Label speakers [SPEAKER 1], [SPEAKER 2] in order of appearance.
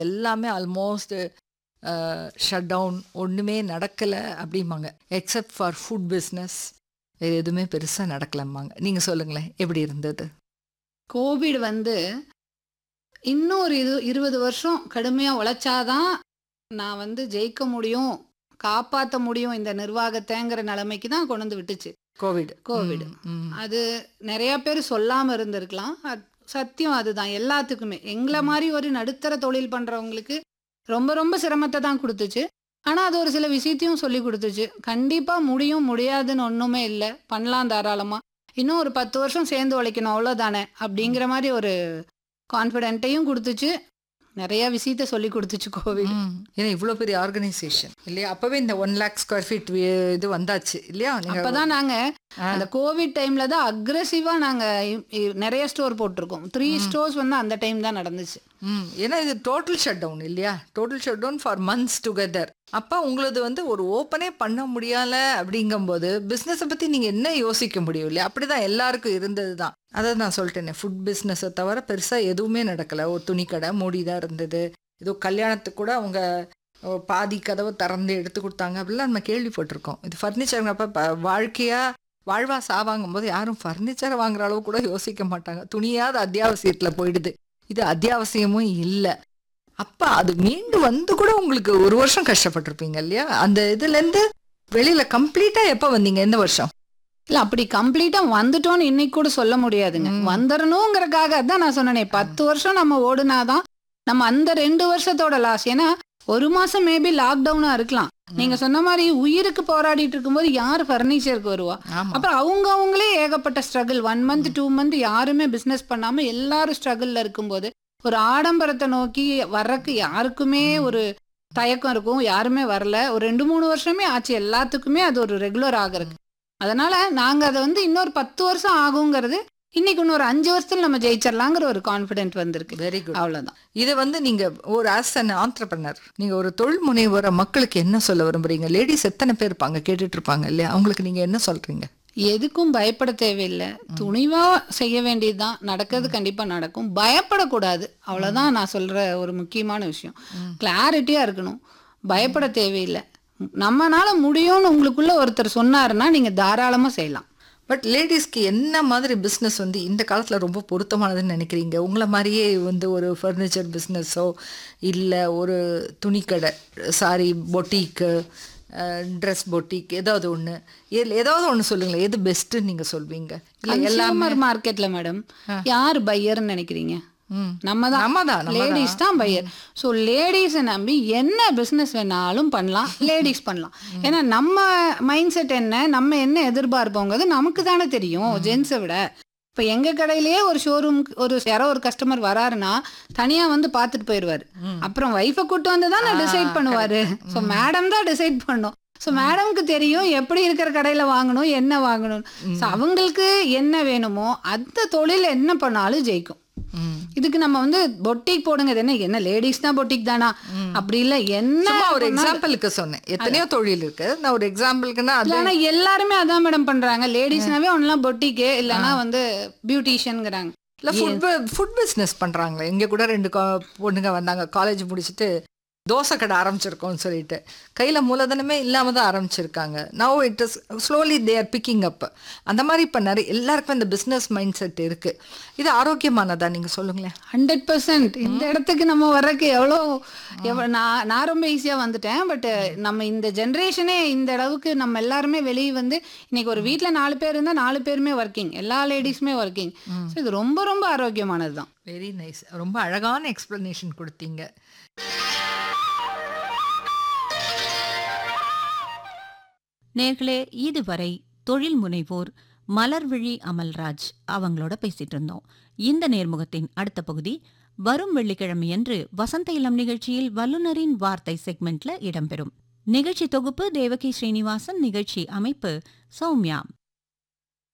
[SPEAKER 1] எல்லாமே almost shut down ஒன்றுமே நடக்கலை அப்படிம்பாங்க எக்ஸப்ட் ஃபார் ஃபுட் பிஸ்னஸ் வேறு எதுவுமே பெருசாக நடக்கலம்பாங்க நீங்கள் சொல்லுங்களேன் எப்படி இருந்தது
[SPEAKER 2] கோவிட் வந்து இன்னும் ஒரு இது இருபது வருஷம் கடுமையாக உழைச்சாதான் நான் வந்து ஜெயிக்க முடியும் காப்பாற்ற முடியும் இந்த நிர்வாகத்தைங்கிற நிலைமைக்கு தான் கொண்டு வந்து விட்டுச்சு
[SPEAKER 1] கோவிட்
[SPEAKER 2] கோவிட்
[SPEAKER 1] ம்
[SPEAKER 2] அது நிறைய பேர் சொல்லாமல் இருந்திருக்கலாம் அது சத்தியம் அதுதான் எல்லாத்துக்குமே எங்களை மாதிரி ஒரு நடுத்தர தொழில் பண்ணுறவங்களுக்கு ரொம்ப ரொம்ப சிரமத்தை தான் கொடுத்துச்சு ஆனால் அது ஒரு சில விஷயத்தையும் சொல்லி கொடுத்துச்சு கண்டிப்பாக முடியும் முடியாதுன்னு ஒன்றுமே இல்லை பண்ணலாம் தாராளமாக இன்னும் ஒரு பத்து வருஷம் சேர்ந்து உழைக்கணும் அவ்வளோதானே அப்படிங்கிற மாதிரி ஒரு கான்ஃபிடென்ட்டையும் கொடுத்துச்சு நிறைய விஷயத்த சொல்லி கொடுத்துச்சு கோவிட்
[SPEAKER 1] ம். ஏன்னா இவ்வளோ பெரிய ஆர்கனைசேஷன் இல்லையா அப்போவே இந்த ஒன் லேக் ஸ்கொயர் ஃபீட் இது வந்தாச்சு இல்லையா நீங்க
[SPEAKER 2] அப்பதான் நாங்க
[SPEAKER 1] ஆ.
[SPEAKER 2] அந்த கோவிட் டைம்ல தான் அக்ரெசிவா நாங்க இ- இ- நிறைய ஸ்டோர் போட்டிருக்கோம் த்ரீ ஸ்டோர்ஸ் வந்து அந்த டைம் தான் நடந்துச்சு
[SPEAKER 1] ம் ஏன்னா இது டோட்டல் ஷட் டவுன் இல்லையா total shut down for months together அப்போ உங்களது வந்து ஒரு ஓப்பனே பண்ண முடியல அப்படிங்கும்போது பிஸ்னஸை பற்றி நீங்கள் என்ன யோசிக்க முடியும் இல்லையா அப்படி தான் எல்லாருக்கும் இருந்தது தான் அதை நான் சொல்லிட்டேனே ஃபுட் பிஸ்னஸை தவிர பெருசாக எதுவுமே நடக்கலை ஒரு துணி கடை மூடி தான் இருந்தது ஏதோ கல்யாணத்துக்கு கூட அவங்க ஓ, பாதி கதவை திறந்து எடுத்து கொடுத்தாங்க அப்படிலாம் நம்ம கேள்விப்பட்டிருக்கோம் இது ஃபர்னிச்சருங்கப்ப வாழ்க்கையாக வாழ்வா சாவாங்கும் போது யாரும் ஃபர்னிச்சரை வாங்குற அளவு கூட யோசிக்க மாட்டாங்க துணியாவது அத்தியாவசியத்தில் போயிடுது இது அத்தியாவசியமும் இல்லை அப்ப அது மீண்டு வந்து கூட உங்களுக்கு ஒரு வருஷம் கஷ்டப்பட்டிருப்பீங்க இல்லையா அந்த இதுல இருந்து வெளியில கம்ப்ளீட்டா எப்ப வந்தீங்க எந்த வருஷம்
[SPEAKER 2] இல்ல அப்படி கம்ப்ளீட்டா வந்துட்டோம்னு இன்னைக்கு கூட சொல்ல முடியாதுங்க
[SPEAKER 1] ம்.
[SPEAKER 2] வந்துடணுங்கிறக்காக தான் நான் சொன்னேனே பத்து வருஷம் நம்ம ஓடுனாதான் நம்ம அந்த ரெண்டு வருஷத்தோட லாஸ் ஏன்னா ஒரு மாசம் மேபி லாக்டவுனா இருக்கலாம் நீங்க சொன்ன மாதிரி உயிருக்கு போராடிட்டு இருக்கும்போது யார் ஃபர்னிச்சருக்கு வருவா
[SPEAKER 1] ஆமா
[SPEAKER 2] அப்புறம் அவங்க அவங்களே ஏகப்பட்ட struggle one month two month யாருமே பிசினஸ் பண்ணாம எல்லாரும் ஸ்ட்ரகிள்ல இருக்கும்போது ஒரு ஆடம்பரத்தை நோக்கி வர்றக்கு யாருக்குமே ஒரு தயக்கம் இருக்கும் யாருமே வரல ஒரு ரெண்டு மூணு வருஷமே ஆச்சு எல்லாத்துக்குமே அது ஒரு ரெகுலர் ஆகுறது அதனால நாங்க அதை வந்து இன்னொரு பத்து வருஷம் ஆகுங்கிறது இன்னைக்கு இன்னொரு அஞ்சு வருஷத்துல நம்ம ஜெயிச்சிடலாங்கிற ஒரு கான்பிடென்ட் வந்திருக்கு
[SPEAKER 1] வெரி குட்
[SPEAKER 2] அவ்வளவுதான்
[SPEAKER 1] இது வந்து நீங்க ஒரு ஆஸ் அன் ஆண்டர்பனர் நீங்க ஒரு தொழில் முனைவோர மக்களுக்கு என்ன சொல்ல விரும்புறீங்க லேடிஸ் எத்தனை பேர் இருப்பாங்க கேட்டுட்டு இருப்பாங்க இல்லையா அவங்களுக்கு நீங்க என்ன சொல்றீங்க
[SPEAKER 2] எதுக்கும் பயப்பட தேவையில்லை துணிவா செய்ய வேண்டியதுதான் நடக்கிறது கண்டிப்பா நடக்கும் பயப்படக்கூடாது அவ்வளவுதான் நான் சொல்ற ஒரு முக்கியமான விஷயம் கிளாரிட்டியா இருக்கணும் பயப்பட தேவையில்லை நம்மனால முடியும்னு உங்களுக்குள்ள ஒருத்தர் சொன்னாருன்னா நீங்க தாராளமா செய்யலாம்
[SPEAKER 1] பட் லேடிஸ்க்கு என்ன மாதிரி பிஸ்னஸ் வந்து இந்த காலத்தில் ரொம்ப பொருத்தமானதுன்னு நினைக்கிறீங்க உங்களை மாதிரியே வந்து ஒரு ஃபர்னிச்சர் பிஸ்னஸோ இல்லை ஒரு துணிக்கடை சாரி பொட்டிக்கு ட்ரெஸ் பொட்டிக் ஏதாவது ஒன்று இதில் ஏதாவது ஒன்று சொல்லுங்களேன் எது பெஸ்ட்டுன்னு நீங்கள் சொல்வீங்க இல்லை எல்லாமே
[SPEAKER 2] கன்சியூமர் மார்க்கெட்ல மேடம் யார் பையர்னு நினைக்கிறீங்க
[SPEAKER 1] ம்
[SPEAKER 2] நம்ம தான்
[SPEAKER 1] நம்ம தான் நம்ம
[SPEAKER 2] லேடிஸ் தான் பையர் ஸோ லேடிஸை நம்பி என்ன பிஸ்னஸ் வேணாலும் பண்ணலாம் லேடிஸ் பண்ணலாம் ஏன்னா நம்ம மைண்ட் செட் என்ன நம்ம என்ன எதிர்பார்ப்போங்கிறது நமக்கு தானே தெரியும் ஜென்ஸை விட இப்போ எங்கள் கடையிலேயே ஒரு ஷோரூம்க்கு ஒரு யாரோ ஒரு கஸ்டமர் வராருன்னா தனியாக வந்து பார்த்துட்டு போயிடுவார் அப்புறம் ஒய்ஃபை கூட்டு வந்து தான் டிசைட் பண்ணுவார் ஸோ மேடம் தான் டிசைட் பண்ணும் ஸோ மேடம்க்கு தெரியும் எப்படி இருக்கிற கடையில் வாங்கணும் என்ன வாங்கணும் ஸோ அவங்களுக்கு என்ன வேணுமோ அந்த தொழில் என்ன பண்ணாலும் ஜெயிக்கும்
[SPEAKER 1] ம்
[SPEAKER 2] இதுக்கு நம்ம வந்து பொட்டிக் போடுங்க இது என்ன என்ன லேடிஸ் தான் பொட்டிக் தானா அப்படி இல்ல என்ன
[SPEAKER 1] சும்மா ஒரு
[SPEAKER 2] பண்ணாலும்-
[SPEAKER 1] எக்ஸாம்பிளுக்கு சொன்னேன் எத்தனையோ தொழில் இருக்கு நான் ஒரு எக்ஸாம்பிளுக்குன்னா அது
[SPEAKER 2] இல்ல, ஆனா எல்லாருமே அதான் மேடம் பண்றாங்க லேடிஸ்னாவே ஒன்னும் பொட்டிக்கு இல்லனா வந்து பியூட்டிஷியன்ங்கிறாங்க
[SPEAKER 1] இல்லை ஃபுட் ஃபுட் பிஸ்னஸ் பண்ணுறாங்களே இங்கே கூட ரெண்டு கா- பொண்ணுங்க வந்தாங்க காலேஜ் முடிச்சுட்டு தோசை கடை ஆரம்பிச்சிருக்கோம்னு சொல்லிட்டு கையில் மூலதனமே இல்லாமல் தான் ஆரம்பிச்சிருக்காங்க now it is slowly they are picking up அந்த மாதிரி இப்போ நிறைய எல்லாருக்கும் இந்த பிஸ்னஸ் மைண்ட் செட் இருக்குது இது ஆரோக்கியமானதா நீங்கள் சொல்லுங்களேன்
[SPEAKER 2] ஹண்ட்ரட் பர்சன்ட் இந்த இடத்துக்கு நம்ம வர்றதுக்கு எவ்வளோ எவ்வளோ நான் நான் ரொம்ப ஈஸியாக வந்துட்டேன் பட் நம்ம இந்த ஜென்ரேஷனே இந்த அளவுக்கு நம்ம எல்லாருமே வெளியே வந்து இன்னைக்கு ஒரு வீட்டில் நாலு பேர் இருந்தால் நாலு பேருமே ஒர்க்கிங் எல்லா லேடிஸுமே ஒர்க்கிங் ஸோ இது ரொம்ப ரொம்ப ஆரோக்கியமானது தான்
[SPEAKER 1] வெரி நைஸ் ரொம்ப அழகான எக்ஸ்ப்ளனேஷன் கொடுத்தீங்க
[SPEAKER 3] நேர்களே இதுவரை தொழில் முனைவோர் மலர்விழி அமல்ராஜ் அவங்களோட பேசிட்டு இருந்தோம் இந்த நேர்முகத்தின் அடுத்த பகுதி வரும் வெள்ளிக்கிழமையன்று வசந்த இளம் நிகழ்ச்சியில் வல்லுனரின் வார்த்தை செக்மெண்ட்ல இடம்பெறும் நிகழ்ச்சி தொகுப்பு தேவகி ஸ்ரீனிவாசன் நிகழ்ச்சி அமைப்பு சௌமியா